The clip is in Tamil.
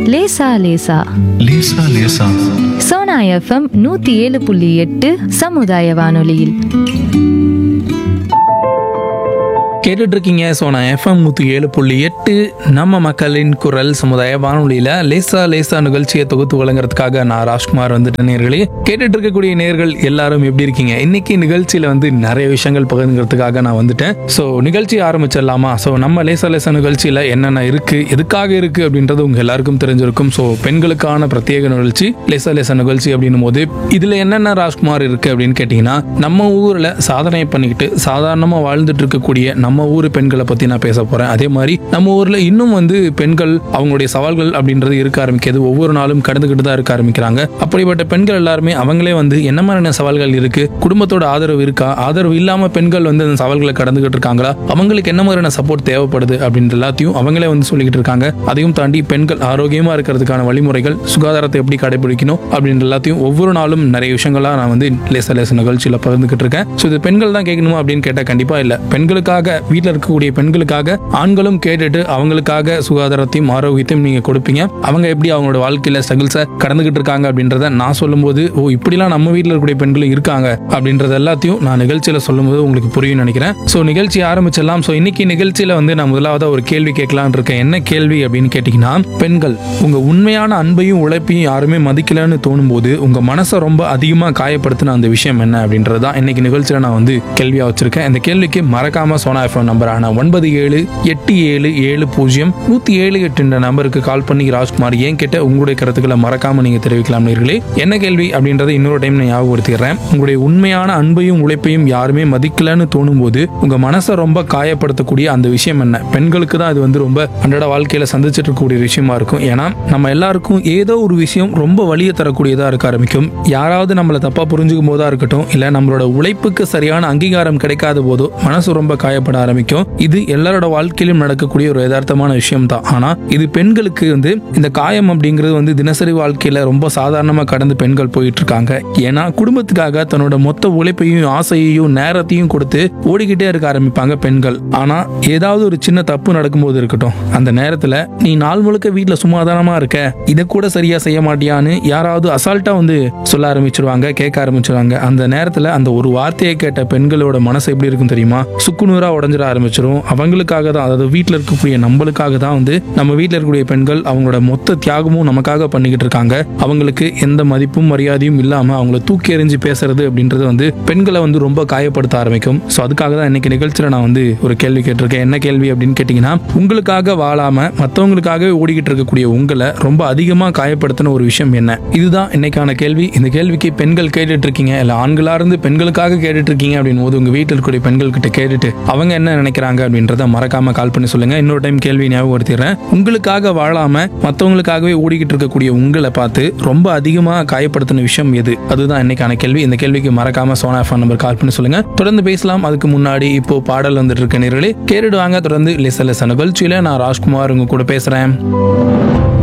லேசா லேசா லேசா லேசா சோனா எஃப்எம் நூத்தி ஏழு புள்ளி எட்டு சமுதாய வானொலியில் கேட்டுட்டு இருக்கீங்க ஸோ நான் எஃப்எம் நூற்றி ஏழு புள்ளி எட்டு நம்ம மக்களின் குரல் சமுதாய வானொலியில் லேசா லேசா நிகழ்ச்சியை தொகுத்து வழங்குறதுக்காக நான் ராஜ்குமார் வந்துட்டு நேர்களே கேட்டுட்டு இருக்கக்கூடிய நேர்கள் எல்லாரும் எப்படி இருக்கீங்க இன்னைக்கு நிகழ்ச்சியில் வந்து நிறைய விஷயங்கள் பகிர்ந்துக்கிறதுக்காக நான் வந்துட்டேன் ஸோ நிகழ்ச்சி ஆரம்பிச்சிடலாமா ஸோ நம்ம லேசா லேசா நிகழ்ச்சியில் என்னென்ன இருக்கு எதுக்காக இருக்கு அப்படின்றது உங்க எல்லாருக்கும் தெரிஞ்சிருக்கும் ஸோ பெண்களுக்கான பிரத்யேக நிகழ்ச்சி லேசா லேசா நிகழ்ச்சி அப்படின்னும் போது இதுல என்னென்ன ராஜ்குமார் இருக்கு அப்படின்னு கேட்டிங்கன்னா நம்ம ஊர்ல சாதனை பண்ணிக்கிட்டு சாதாரணமா வாழ்ந்துட்டு இருக்கக்கூடிய நம்ம ஊர் பெண்களை பத்தி நான் பேச போறேன் அதே மாதிரி நம்ம ஊர்ல இன்னும் வந்து பெண்கள் அவங்களுடைய சவால்கள் அப்படின்றது இருக்க ஆரம்பிக்கிறது ஒவ்வொரு நாளும் கடந்துக்கிட்டு தான் இருக்க ஆரம்பிக்கிறாங்க அப்படிப்பட்ட பெண்கள் எல்லாருமே அவங்களே வந்து என்ன மாதிரியான சவால்கள் இருக்கு குடும்பத்தோட ஆதரவு இருக்கா ஆதரவு இல்லாம பெண்கள் வந்து அந்த சவால்களை கடந்துகிட்டு இருக்காங்களா அவங்களுக்கு என்ன மாதிரியான சப்போர்ட் தேவைப்படுது அப்படின்ற எல்லாத்தையும் அவங்களே வந்து சொல்லிக்கிட்டு இருக்காங்க அதையும் தாண்டி பெண்கள் ஆரோக்கியமா இருக்கிறதுக்கான வழிமுறைகள் சுகாதாரத்தை எப்படி கடைபிடிக்கணும் அப்படின்ற எல்லாத்தையும் ஒவ்வொரு நாளும் நிறைய விஷயங்களா நான் வந்து லேச லேச நிகழ்ச்சியில பகிர்ந்துகிட்டு இருக்கேன் ஸோ இது பெண்கள் தான் கேட்கணுமா அப்படின்னு கேட்டா கண்டிப்பா இல்ல பெண்களுக்காக வீட்டில் இருக்கக்கூடிய பெண்களுக்காக ஆண்களும் கேட்டுட்டு அவங்களுக்காக சுகாதாரத்தையும் ஆரோக்கியத்தையும் நீங்க கொடுப்பீங்க அவங்க எப்படி அவங்களோட வாழ்க்கையில ஸ்ட்ரகிள்ஸை கடந்துகிட்டு இருக்காங்க அப்படின்றத நான் சொல்லும்போது ஓ இப்படிலாம் நம்ம வீட்டில் இருக்கக்கூடிய பெண்களும் இருக்காங்க அப்படின்றது எல்லாத்தையும் நான் நிகழ்ச்சியில சொல்லும்போது உங்களுக்கு புரியும் நினைக்கிறேன் ஸோ நிகழ்ச்சி ஆரம்பிச்சிடலாம் ஸோ இன்னைக்கு நிகழ்ச்சியில வந்து நான் முதலாவது ஒரு கேள்வி கேட்கலான்னு இருக்கேன் என்ன கேள்வி அப்படின்னு கேட்டீங்கன்னா பெண்கள் உங்க உண்மையான அன்பையும் உழைப்பையும் யாருமே மதிக்கலன்னு தோணும் போது உங்க மனசை ரொம்ப அதிகமா காயப்படுத்தின அந்த விஷயம் என்ன அப்படின்றது தான் இன்னைக்கு நிகழ்ச்சியில நான் வந்து கேள்வியா வச்சிருக்கேன் இந்த கேள்விக்கு மறக்காம சோனா எஃப்எம் நம்பரான ஒன்பது ஏழு எட்டு ஏழு ஏழு பூஜ்ஜியம் நூத்தி ஏழு எட்டு என்ற நம்பருக்கு கால் பண்ணி ராஜ்குமார் ஏன் கேட்ட உங்களுடைய கருத்துக்களை மறக்காம நீங்க தெரிவிக்கலாம் நேர்களே என்ன கேள்வி அப்படின்றத இன்னொரு டைம் நான் ஞாபகப்படுத்திடுறேன் உங்களுடைய உண்மையான அன்பையும் உழைப்பையும் யாருமே மதிக்கலன்னு தோணும் போது உங்க மனசை ரொம்ப காயப்படுத்தக்கூடிய அந்த விஷயம் என்ன பெண்களுக்கு தான் இது வந்து ரொம்ப அன்றாட வாழ்க்கையில சந்திச்சுட்டு இருக்கக்கூடிய விஷயமா இருக்கும் ஏன்னா நம்ம எல்லாருக்கும் ஏதோ ஒரு விஷயம் ரொம்ப வலியை தரக்கூடியதா இருக்க ஆரம்பிக்கும் யாராவது நம்மளை தப்பா புரிஞ்சுக்கும் போதா இருக்கட்டும் இல்ல நம்மளோட உழைப்புக்கு சரியான அங்கீகாரம் கிடைக்காத போதோ மனசு ரொம்ப காயப்பட ஆரம்பிக்கும் இது எல்லாரோட வாழ்க்கையிலும் நடக்கக்கூடிய ஒரு யதார்த்தமான விஷயம் தான் ஆனா இது பெண்களுக்கு வந்து இந்த காயம் அப்படிங்கிறது வந்து தினசரி வாழ்க்கையில ரொம்ப சாதாரணமா கடந்து பெண்கள் போயிட்டு இருக்காங்க ஏன்னா குடும்பத்துக்காக தன்னோட மொத்த உழைப்பையும் ஆசையையும் நேரத்தையும் கொடுத்து ஓடிக்கிட்டே இருக்க ஆரம்பிப்பாங்க பெண்கள் ஆனா ஏதாவது ஒரு சின்ன தப்பு நடக்கும்போது இருக்கட்டும் அந்த நேரத்துல நீ நாள் முழுக்க வீட்டுல சும்மாதானமா இருக்க இதை கூட சரியா செய்ய மாட்டியான்னு யாராவது அசால்ட்டா வந்து சொல்ல ஆரம்பிச்சிருவாங்க கேட்க ஆரம்பிச்சிருவாங்க அந்த நேரத்துல அந்த ஒரு வார்த்தையை கேட்ட பெண்களோட மனசு எப்படி இருக்கும் தெரியுமா சுக்குநூறா உடஞ்சிட ஆரம்பிச்சிரும் அவங்களுக்காக தான் அதாவது வீட்டில் இருக்கக்கூடிய நம்மளுக்காக தான் வந்து நம்ம வீட்டில் இருக்கக்கூடிய பெண்கள் அவங்களோட மொத்த தியாகமும் நமக்காக பண்ணிக்கிட்டு இருக்காங்க அவங்களுக்கு எந்த மதிப்பும் மரியாதையும் இல்லாம அவங்கள தூக்கி எறிஞ்சு பேசுறது அப்படின்றது வந்து பெண்களை வந்து ரொம்ப காயப்படுத்த ஆரம்பிக்கும் ஸோ அதுக்காக தான் இன்னைக்கு நிகழ்ச்சியில் நான் வந்து ஒரு கேள்வி கேட்டிருக்கேன் என்ன கேள்வி அப்படின்னு கேட்டிங்கன்னா உங்களுக்காக வாழாம மற்றவங்களுக்காகவே ஓடிக்கிட்டு இருக்கக்கூடிய உங்களை ரொம்ப அதிகமாக காயப்படுத்தின ஒரு விஷயம் என்ன இதுதான் இன்னைக்கான கேள்வி இந்த கேள்விக்கு பெண்கள் கேட்டுட்டு இருக்கீங்க இல்லை ஆண்களா இருந்து பெண்களுக்காக கேட்டுட்டு இருக்கீங்க அப்படின்னு போது உங்க வீட்டில் இருக்கக்கூடிய பெண்கள் கிட்ட கேட்டுட்டு அவங்க என்ன நினைக்கிறாங்க அப்படின்றத மறக்காம கால் பண்ணி சொல்லுங்க இன்னொரு டைம் கேள்வி ஞாபகப்படுத்திடுறேன் உங்களுக்காக வாழாம மற்றவங்களுக்காகவே ஓடிக்கிட்டு இருக்கக்கூடிய உங்களை பார்த்து ரொம்ப அதிகமாக காயப்படுத்தின விஷயம் எது அதுதான் இன்னைக்கான கேள்வி இந்த கேள்விக்கு மறக்காம சோனா ஃபோன் நம்பர் கால் பண்ணி சொல்லுங்க தொடர்ந்து பேசலாம் அதுக்கு முன்னாடி இப்போ பாடல் வந்துட்டு இருக்க நேர்களே கேட்டுடுவாங்க தொடர்ந்து லிச லிச நிகழ்ச்சியில நான் ராஜ்குமார் உங்க கூட பேசுறேன்